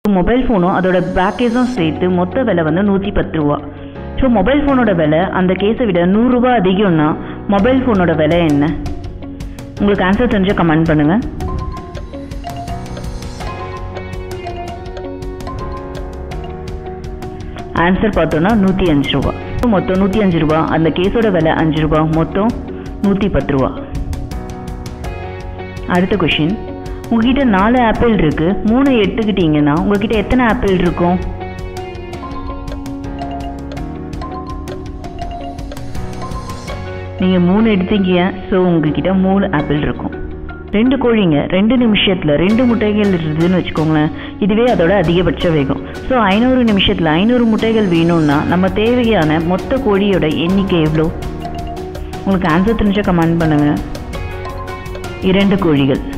mobile ஃபோனும் அதோட back கேஸும் சேர்த்து மொத்த விலை வந்து நூற்றி பத்து ரூபா ஸோ மொபைல் ஃபோனோட விலை அந்த கேஸை விட நூறுரூவா அதிகம்னா மொபைல் ஃபோனோட விலை என்ன உங்களுக்கு ஆன்சர் தெரிஞ்சால் கமெண்ட் பண்ணுங்கள் ஆன்சர் பார்த்தோன்னா நூற்றி அஞ்சு ரூபா மொத்தம் நூற்றி அஞ்சு ரூபா அந்த கேஸோட விலை அஞ்சு ரூபா மொத்தம் நூற்றி பத்து ரூபா அடுத்த கொஷின் உங்ககிட்ட நாலு ஆப்பிள் இருக்கு மூணு எடுத்துக்கிட்டீங்கன்னா உங்ககிட்ட எத்தனை ஆப்பிள் இருக்கும் நீங்கள் மூணு எடுத்தீங்க ஸோ உங்ககிட்ட மூணு ஆப்பிள் இருக்கும் ரெண்டு கோழிங்க ரெண்டு நிமிஷத்தில் ரெண்டு முட்டைகள் இருந்ததுன்னு வச்சுக்கோங்களேன் இதுவே அதோட அதிகபட்ச வேகம் ஸோ ஐநூறு நிமிஷத்தில் ஐநூறு முட்டைகள் வேணும்னா நம்ம தேவையான மொத்த கோழியோட எண்ணிக்கை எவ்வளோ உங்களுக்கு ஆன்சர் தெரிஞ்சால் கமெண்ட் பண்ணுங்கள் இரண்டு கோழிகள்